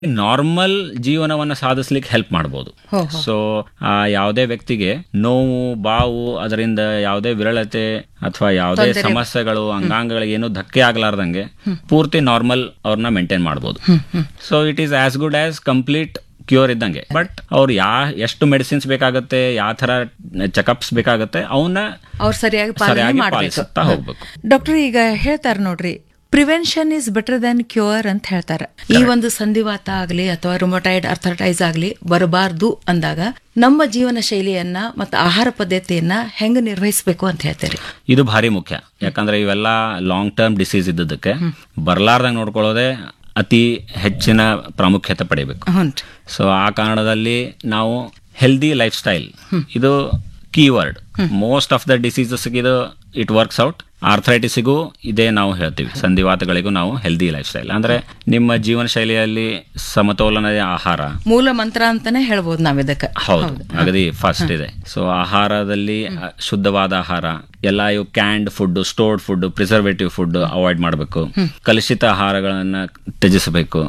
Normal ಜೀವನವನ್ನ ಸಾಧಿಸ್ಲಿಕ್ಕೆ help ಮಾಡಬಹುದು ಸೊ ಯಾವುದೇ ವ್ಯಕ್ತಿಗೆ ನೋವು ಬಾವು ಅದರಿಂದ ಯಾವುದೇ ವಿರಳತೆ ಅಥವಾ ಯಾವುದೇ ಸಮಸ್ಯೆಗಳು ಅಂಗಾಂಗಗಳಿಗೆ ಏನು ಧಕ್ಕೆ ಆಗ್ಲಾರ್ದಂಗೆ ಪೂರ್ತಿ ನಾರ್ಮಲ್ ಅವ್ರನ್ನ ಮೇಂಟೈನ್ ಮಾಡಬಹುದು so it is as good as complete cure ಇದ್ದಂಗೆ ಬಟ್ ಅವ್ರು ಯಾ ಎಷ್ಟು ಮೆಡಿಸಿನ್ಸ್ ಬೇಕಾಗುತ್ತೆ ಯಾವ ತರ ಚೆಕಪ್ಸ್ ಬೇಕಾಗುತ್ತೆ ಅವನ್ನ ಅವ್ರು ಸರಿಯಾಗಿ ಪಾಲನೆ ಸರಿಯಾಗಿ ಮಾಡಬೇಕು ಪಾಲಿಸುತ್ತಾ ಹೋಗ್ಬೇಕು ಡಾಕ್ಟರ್ ಈಗ ಹೇಳ್ತಾರ ನೋಡ್ರಿ prevention is better than cure ಅಂತ ಹೇಳ್ತಾರೆ ಈ ಒಂದು ಸಂಧಿವಾತ ಆಗಲಿ ಅಥವಾ ರುಮಟೈಡ್ ಅರ್ಥರಟೈಸ್ ಆಗಲಿ ಬರಬಾರ್ದು ಅಂದಾಗ ನಮ್ಮ ಜೀವನ ಶೈಲಿಯನ್ನ ಮತ್ತು ಆಹಾರ ಪದ್ಧತಿಯನ್ನ ಹೆಂಗ್ ನಿರ್ವಹಿಸಬೇಕು ಅಂತ ಹೇಳ್ತಾರೆ ಇದು ಭಾರಿ ಮುಖ್ಯ ಯಾಕಂದ್ರೆ ಇವೆಲ್ಲ ಲಾಂಗ್ ಟರ್ಮ್ ಡಿಸೀಸ್ ಇದ್ದದಕ್ಕೆ ಬರ್ಲಾರ್ದಂಗೆ ನೋಡ್ಕೊಳ್ಳೋದೇ ಅತಿ ಹೆಚ್ಚಿನ ಪ್ರಾಮುಖ್ಯತೆ ಪಡಿಬೇಕು ಹ್ಞೂ ಸೊ ಆ ಕಾರಣದಲ್ಲಿ ನಾವು ಹೆಲ್ದಿ ಲೈಫ್ ಸ್ಟೈಲ್ ಇದು ಕೀವರ್ಡ್ ಮೋಸ್ಟ್ ಆಫ್ ದ ಡಿಸೀಸಸ್ಗೆ ಇದು ಇಟ್ ವರ್ಕ್ಸ್ ಔಟ್ ಆರ್ಥರೈಟಿಸಿಗೂ ಇದೇ ನಾವು ಹೇಳ್ತೀವಿ ಸಂಧಿವಾತಗಳಿಗೂ ನಾವು ಹೆಲ್ದಿ ಲೈಫ್ ಸ್ಟೈಲ್ ಅಂದ್ರೆ ನಿಮ್ಮ ಜೀವನ ಶೈಲಿಯಲ್ಲಿ ಸಮತೋಲನದ ಆಹಾರ ಮೂಲ ಮಂತ್ರ ಅಂತಾನೆ ಹೇಳ್ಬೋದು ನಾವ್ ಇದಕ್ಕೆ ಹೌದು ಅಗದಿ ಫಸ್ಟ್ ಇದೆ ಸೊ ಆಹಾರದಲ್ಲಿ ಅ, ಶುದ್ಧವಾದ ಆಹಾರ ಎಲ್ಲ ಇವು canned food stored food preservative food avoid ಮಾಡಬೇಕು ಕಲುಷಿತ ಆಹಾರಗಳನ್ನ ತ್ಯಜಿಸಬೇಕು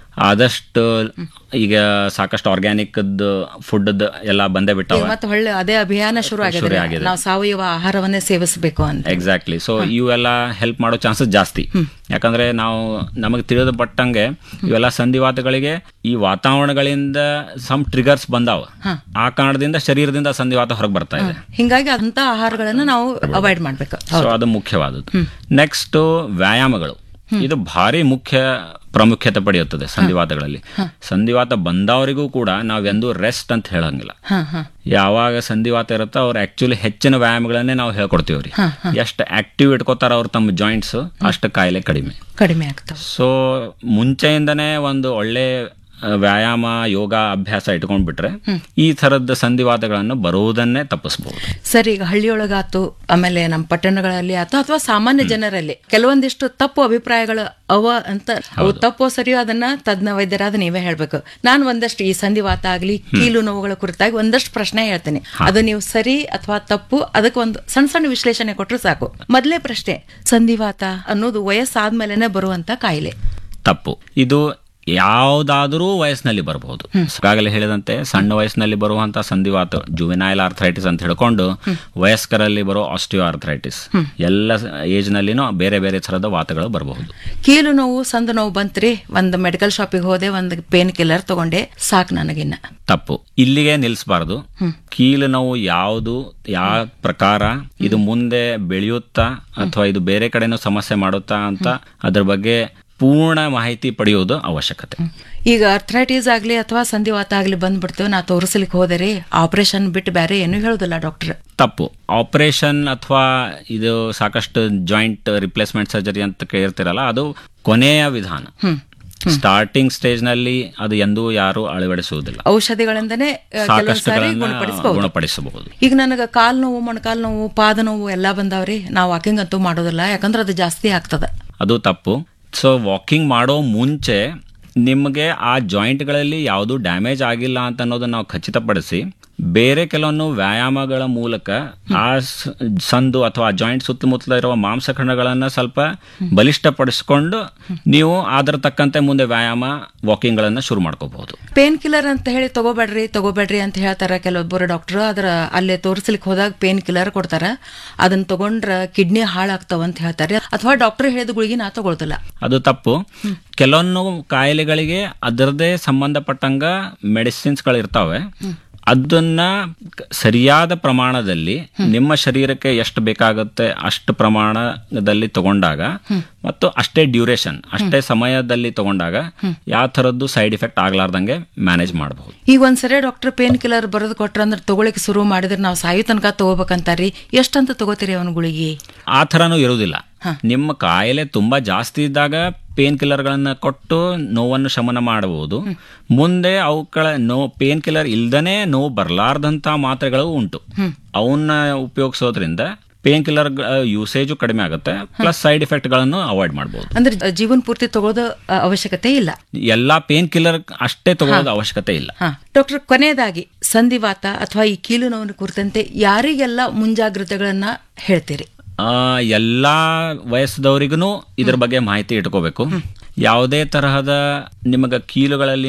ಆದಷ್ಟು ಈಗ ಸಾಕಷ್ಟು ಆರ್ಗ್ಯಾನಿಕ್ ಫುಡ್ ಎಲ್ಲ ಬಂದೇ ಬಿಟ್ಟವ ಮತ್ತೆ ಹೊಳ್ಳೆ ಅದೇ ಅಭಿಯಾನ ಶುರು ಶುರು ಆಗಿದೆ ಆಗಿದೆ. ನಾವು ಸಾವಯವ ಆಹಾರವನ್ನೇ ಸೇವಿಸಬೇಕು ಅಂತ ಎಕ್ಸಾಕ್ಟ್ಲಿ ಸೊ ಇವೆಲ್ಲ ಹೆಲ್ಪ್ ಮಾಡೋ ಚಾನ್ಸಸ್ ಜಾಸ್ತಿ ಯಾಕಂದ್ರೆ ನಾವು ನಮಗೆ ತಿಳಿದು ಪಟ್ಟಂಗೆ ಇವೆಲ್ಲ ಸಂಧಿವಾತಗಳಿಗೆ ಈ ವಾತಾವರಣಗಳಿಂದ ಸಮ್ ಟ್ರಿಗರ್ಸ್ ಬಂದಾವ ಆ ಕಾರಣದಿಂದ ಶರೀರದಿಂದ ಸಂಧಿವಾತ ಹೊರಗೆ ಬರ್ತಾ ಇದೆ ಹಿಂಗಾಗಿ ಅಂತ ಆಹಾರಗಳನ್ನ ನಾವು ಅವಾಯ್ಡ್ ಮಾಡ್ಬೇಕು ಸೊ ಅದು ಮುಖ್ಯವಾದದ್ದು ನೆಕ್ಸ್ಟ್ ವ್ಯಾಯಾಮಗಳು ಇದು ಭಾರಿ ಮುಖ್ಯ ಪ್ರಾಮುಖ್ಯತೆ ಪಡೆಯುತ್ತದೆ ಸಂಧಿವಾತಗಳಲ್ಲಿ ಸಂಧಿವಾತ ಬಂದವರಿಗೂ ಕೂಡ ನಾವೆಂದೂ ರೆಸ್ಟ್ ಅಂತ ಹೇಳಂಗಿಲ್ಲ ಹಾ ಹಾ ಯಾವಾಗ ಸಂಧಿವಾತ ಇರುತ್ತೋ ಅವ್ರು ಆಕ್ಚುಲಿ ಹೆಚ್ಚಿನ ವ್ಯಾಯಾಮಗಳನ್ನೇ ನಾವು ಹೇಳ್ಕೊಡ್ತೀವಿ ಅವ್ರಿಗೆ ಎಷ್ಟು ಆಕ್ಟಿವ್ ಇಟ್ಕೋತಾರ ಅವ್ರು ತಮ್ಮ ಜಾಯಿಂಟ್ಸ್ ಅಷ್ಟು ಕಾಯಿಲೆ ಕಡಿಮೆ ಕಡಿಮೆ ಆಗ್ತಾವ ಸೊ ಮುಂಚೆಯಿಂದನೇ ಒಂದು ಒಳ್ಳೆ ಆ, ವ್ಯಾಯಾಮ ಯೋಗ ಅಭ್ಯಾಸ ಇಟ್ಕೊಂಡ್ಬಿಟ್ರೆ ಈ ಥರದ ಸಂಧಿವಾತಗಳನ್ನು ಬರುವುದನ್ನೇ ತಪ್ಪಿಸಬಹುದು ಸರ್ ಈಗ ಹಳ್ಳಿಯೊಳಗಾತು ಆಮೇಲೆ ನಮ್ಮ ಪಟ್ಟಣಗಳಲ್ಲಿ ಆತು ಅಥವಾ ಸಾಮಾನ್ಯ ಜನರಲ್ಲಿ ಕೆಲವೊಂದಿಷ್ಟು ತಪ್ಪು ಅಭಿಪ್ರಾಯಗಳು ಅವ ಅಂತ ಅವು ತಪ್ಪೋ ಸರಿಯೋ ಅದನ್ನ ತಜ್ಞ ವೈದ್ಯರಾದ ನೀವೇ ಹೇಳ್ಬೇಕು ನಾನು ಒಂದಷ್ಟು ಈ ಸಂಧಿವಾತ ಆಗ್ಲಿ ಕೀಲು ನೋವುಗಳ ಕುರಿತಾಗಿ ಒಂದಷ್ಟು ಪ್ರಶ್ನೆ ಹೇಳ್ತೇನೆ ಅದು ನೀವು ಸರಿ ಅಥವಾ ತಪ್ಪು ಅದಕ್ಕೆ ಒಂದು ಸಣ್ಣ ಸಣ್ಣ ವಿಶ್ಲೇಷಣೆ ಕೊಟ್ಟರು ಸಾಕು ಮೊದಲೇ ಪ್ರಶ್ನೆ ಸಂಧಿವಾತ ಅನ್ನೋದು ವಯಸ್ಸಾದ್ಮೇಲೆನೆ ಬರುವಂತ ಕಾಯಿಲೆ ತಪ್ಪು ಇದು ಯಾವುದಾದರೂ ವಯಸ್ಸಿನಲ್ಲಿ ಬರಬಹುದು ಈಗಾಗಲೇ ಹೇಳಿದಂತೆ ಸಣ್ಣ ವಯಸ್ಸಿನಲ್ಲಿ ಬರುವಂತಹ ಸಂಧಿವಾತ ಜುವೆನೈಲ್ ಆರ್ಥರೈಟಿಸ್ ಅಂತ ಹೇಳ್ಕೊಂಡು ವಯಸ್ಕರಲ್ಲಿ ಬರೋ ಆಸ್ಟಿಯೋ ಆರ್ಥರೈಟಿಸ್ ಎಲ್ಲ ಏಜ್ ನಲ್ಲಿನೂ ಬೇರೆ ಬೇರೆ ಥರದ ವಾತಗಳು ಬರಬಹುದು ಕೀಲು ನೋವು ಸಂದ ನೋವು ಬಂತ್ರಿ ಒಂದು ಮೆಡಿಕಲ್ ಶಾಪಿಗೆ ಹೋದೆ ಒಂದು ಪೇನ್ ಕಿಲ್ಲರ್ ತಗೊಂಡೆ ಸಾಕು ನನಗಿನ್ನ ತಪ್ಪು ಇಲ್ಲಿಗೆ ನಿಲ್ಲಿಸಬಾರ್ದು ಕೀಲು ನೋವು ಯಾವುದು ಯಾವ ಪ್ರಕಾರ ಇದು ಮುಂದೆ ಬೆಳೆಯುತ್ತಾ ಅಥವಾ ಇದು ಬೇರೆ ಕಡೆನೂ ಸಮಸ್ಯೆ ಮಾಡುತ್ತಾ ಅಂತ ಅದ್ರ ಬಗ್ಗೆ ಪೂರ್ಣ ಮಾಹಿತಿ ಪಡೆಯುವುದು ಅವಶ್ಯಕತೆ ಈಗ ಅರ್ಥ್ರೈಟಿಸ್ ಆಗ್ಲಿ ಅಥವಾ ಸಂಧಿವಾತ ಆಗ್ಲಿ ಬಂದ್ಬಿಡ್ತೇವೆ ನಾ ತೋರಿಸ್ಲಿಕ್ಕೆ ಹೋದರೆ ಆಪರೇಷನ್ ಬಿಟ್ಟು ಬೇರೆ ಏನು ಹೇಳುದಿಲ್ಲ ಡಾಕ್ಟರ್ ತಪ್ಪು ಆಪರೇಷನ್ ಅಥವಾ ಇದು ಸಾಕಷ್ಟು ಜಾಯಿಂಟ್ ರಿಪ್ಲೇಸ್ಮೆಂಟ್ ಸರ್ಜರಿ ಅಂತ ಕೇಳಿರ್ತಿರಲ್ಲ ಅದು ಕೊನೆಯ ವಿಧಾನ ಸ್ಟಾರ್ಟಿಂಗ್ ಸ್ಟೇಜ್ ನಲ್ಲಿ ಅದು ಎಂದೂ ಯಾರು ಅಳವಡಿಸುವುದಿಲ್ಲ ಔಷಧಿಗಳಿಂದನೇ ಆ, ಕೆಲವೊಂದ್ ಸಾರಿ ಸಾಕಷ್ಟುಗಳನ್ನ ಗುಣಪಡಿಸಬಹುದು ಗುಣಪಡಿಸಬಹುದು ಈಗ ನನಗೆ ಕಾಲ್ ನೋವು ಮೊಣಕಾಲ್ ನೋವು ಪಾದ ನೋವು ಎಲ್ಲ ಬಂದಾವ್ರಿ ನಾವು ವಾಕಿಂಗ್ ಅಂತೂ ಮಾಡೋದಿಲ್ಲ ಯಾಕಂದ್ರೆ ಅದು ಜಾಸ್ತಿ ಆಗ್ತದ ಅದು ತಪ್ಪು ಸೊ ವಾಕಿಂಗ್ ಮಾಡೋ ಮುಂಚೆ ನಿಮಗೆ ಆ ಜಾಯಿಂಟ್ಗಳಲ್ಲಿ ಯಾವುದು ಡ್ಯಾಮೇಜ್ ಆಗಿಲ್ಲ ಅಂತ ಅನ್ನೋದನ್ನ ನಾವು ಖಚಿತಪಡಿಸಿ ಬೇರೆ ಕೆಲವೊಂದು ವ್ಯಾಯಾಮಗಳ ಮೂಲಕ ಆ ಸ- ಸಂದು ಅಥವಾ ಜಾಯಿಂಟ್ ಸುತ್ತಮುತ್ತಲ ಇರುವ ಮಾಂಸಖಂಡಗಳನ್ನು ಸ್ವಲ್ಪ ಬಲಿಷ್ಠಪಡಿಸ್ಕೊಂಡು ನೀವು ಅದರ ತಕ್ಕಂತೆ ಮುಂದೆ ವ್ಯಾಯಾಮ ವಾಕಿಂಗ್ಗಳನ್ನು ಶುರು ಮಾಡ್ಕೋಬಹುದು ಪೇನ್ ಕಿಲ್ಲರ್ ಅಂತ ಹೇಳಿ ತಗೋಬೇಡ್ರಿ ತಗೋಬೇಡ್ರಿ ಅಂತ ಹೇಳ್ತಾರ ಕೆಲವೊಬ್ಬರು ಡಾಕ್ಟರ್ ಅದ್ರ ಅಲ್ಲೇ ತೋರಿಸ್ಲಿಕ್ಕೆ ಹೋದಾಗ ಪೇನ್ ಕಿಲ್ಲರ್ ಕೊಡ್ತಾರ ಅದನ್ನ ತಗೊಂಡ್ರ ಕಿಡ್ನಿ ಹಾಳಾಗ್ತಾವ ಅಂತ ಹೇಳ್ತಾರೆ ಅಥವಾ ಡಾಕ್ಟರ್ ಹೇಳಿದ ಗುಳಿಗೆ ನಾ ತಗೊಳ್ತಿಲ್ಲ ಅದು ತಪ್ಪು ಕೆಲವೊಂದು ಕಾಯಿಲೆಗಳಿಗೆ ಅದರದೇ ಸಂಬಂಧಪಟ್ಟಂಗ ಮೆಡಿಸಿನ್ಸ್ಗಳು ಇರ್ತಾವೆ ಅದನ್ನ ಕ- ಸರಿಯಾದ ಪ್ರಮಾಣದಲ್ಲಿ ನಿಮ್ಮ ಶರೀರಕ್ಕೆ ಎಷ್ಟು ಬೇಕಾಗುತ್ತೆ ಅಷ್ಟು ಪ್ರಮಾಣದಲ್ಲಿ ತಗೊಂಡಾಗ ಮತ್ತು ಅಷ್ಟೇ ಡ್ಯೂರೇಷನ್ ಅಷ್ಟೇ ಸಮಯದಲ್ಲಿ ತಗೊಂಡಾಗ ಯಾವ ಥರದ್ದು ಸೈಡ್ ಇಫೆಕ್ಟ್ ಆಗ್ಲಾರ್ದಂಗೆ ಮ್ಯಾನೇಜ್ ಮಾಡಬಹುದು ಈಗ ಒಂದ್ಸರಿ ಡಾಕ್ಟರ್ ಪೇನ್ ಕಿಲ್ಲರ್ ಬರೋದು ಕೊಟ್ರ ಅಂದ್ರೆ ತಗೊಳಿಕ್ ಶುರು ಮಾಡಿದ್ರೆ ನಾವು ಸಾಯೋ ತನಕ ತಗೋಬೇಕಂತಾರಿ ಎಷ್ಟಂತ ತಗೋತೀರಿ ಅವನ ಗುಳಿಗೆ ಆ ಥರನೂ ಇರುವುದಿಲ್ಲ ನಿಮ್ಮ ಕಾಯಿಲೆ ತುಂಬಾ ಜಾಸ್ತಿ ಇದ್ದಾಗ ಪೇನ್ ಕಿಲ್ಲರ್ಗಳನ್ನ ಕೊಟ್ಟು ನೋವನ್ನು ಶಮನ ಮಾಡಬಹುದು ಮುಂದೆ ಅವುಗಳ ನೋ ಪೇನ್ ಕಿಲ್ಲರ್ ಇಲ್ದನೇ ನೋವು ಬರಲಾರ್ದಂತ ಮಾತ್ರೆಗಳು ಉಂಟು ಅವನ್ನ ಉಪಯೋಗಿಸೋದ್ರಿಂದ ಪೇನ್ ಕಿಲ್ಲರ್ ಯೂಸೇಜು ಕಡಿಮೆ ಆಗುತ್ತೆ ಪ್ಲಸ್ ಸೈಡ್ ಎಫೆಕ್ಟ್ ಗಳನ್ನು ಅವಾಯ್ಡ್ ಮಾಡಬಹುದು ಅಂದ್ರೆ ಜೀವನ್ ಪೂರ್ತಿ ತಗೊಳ್ಳೋದು ಅ, ಅವಶ್ಯಕತೆ ಇಲ್ಲ ಎಲ್ಲಾ ಪೇನ್ ಕಿಲ್ಲರ್ ಅಷ್ಟೇ ತಗೊಳ್ಳೋದು ಅವಶ್ಯಕತೆ ಇಲ್ಲ ಹಾ ಡಾಕ್ಟರ್ ಕೊನೆಯದಾಗಿ ಸಂಧಿವಾತ ಅಥವಾ ಈ ಕೀಲು ನೋವಿನ ಕುರಿತಂತೆ ಯಾರಿಗೆಲ್ಲ ಮುಂಜಾಗ್ರತೆಗಳನ್ನ ಹೇಳ್ತೀರಿ ಆ, ಎಲ್ಲಾ ವಯಸ್ಸದವರಿಗೂ ಇದ್ರ ಬಗ್ಗೆ ಮಾಹಿತಿ ಇಟ್ಕೋಬೇಕು ಯಾವುದೇ ತರಹದ ನಿಮಗೆ ಕೀಲುಗಳಲ್ಲಿ